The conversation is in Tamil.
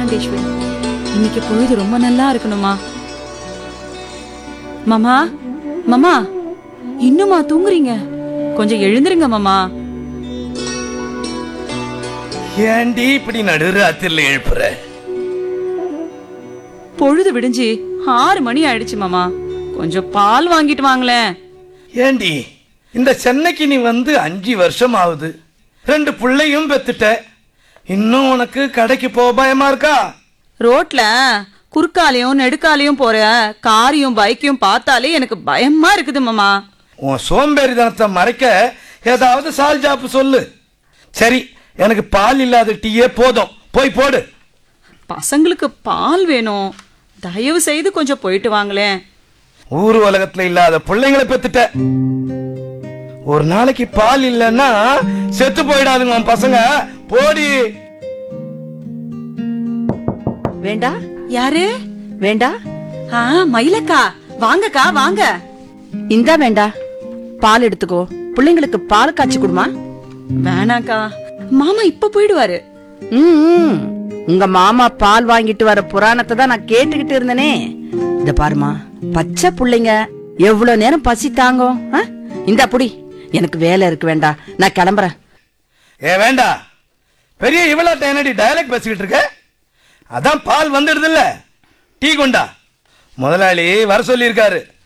அகிலாண்டேஸ்வரி இன்னைக்கு பொழுது ரொம்ப நல்லா இருக்கணுமா மாமா மாமா இன்னுமா தூங்குறீங்க கொஞ்சம் எழுந்திருங்க மாமா ஏண்டி இப்படி நடுராத்திரில எழுப்புற பொழுது விடிஞ்சு ஆறு மணி ஆயிடுச்சு மாமா கொஞ்சம் பால் வாங்கிட்டு வாங்களேன் ஏண்டி இந்த சென்னைக்கு நீ வந்து அஞ்சு வருஷம் ஆகுது ரெண்டு பிள்ளையும் பெத்துட்ட இன்னும் உனக்கு கடைக்கு போக பயமா இருக்கா ரோட்ல குறுக்காலையும் நெடுக்காலையும் போற காரையும் பைக்கையும் பார்த்தாலே எனக்கு பயமா இருக்குது மாமா உன் சோம்பேறித்தனத்தை மறைக்க ஏதாவது சால் ஜாப்பு சொல்லு சரி எனக்கு பால் இல்லாத டீயே போதும் போய் போடு பசங்களுக்கு பால் வேணும் தயவு செய்து கொஞ்சம் போயிட்டு வாங்களேன் ஊர் உலகத்துல இல்லாத பிள்ளைங்களை பெத்துட்ட ஒரு நாளைக்கு பால் இல்லைன்னா செத்து போயிடாதுங்க உன் பசங்க போடி வேண்டா யாரு வேண்டா ஆ மயிலக்கா வாங்கக்கா வாங்க இந்தா வேண்டா பால் எடுத்துக்கோ பிள்ளைங்களுக்கு பால் காய்ச்சி கொடுமா வேணாக்கா மாமா இப்ப போயிடுவாரு ம், ம். உங்க மாமா பால் வாங்கிட்டு வர புராணத்தை தான் நான் கேட்டுக்கிட்டு இருந்தனே இத பாருமா பச்சை புள்ளைங்க எவ்வளவு நேரம் பசி தாங்கும் ஆ? இந்தா புடி எனக்கு வேலை இருக்கு வேண்டா நான் கிளம்புறேன் ஏ வேண்டா பெரிய இவளாட்ட என்னடி டயலாக் பேசிக்கிட்டு இருக்க அதான் பால் வந்துடுது இல்ல டீ கொண்டா முதலாளி வர சொல்லியிருக்காரு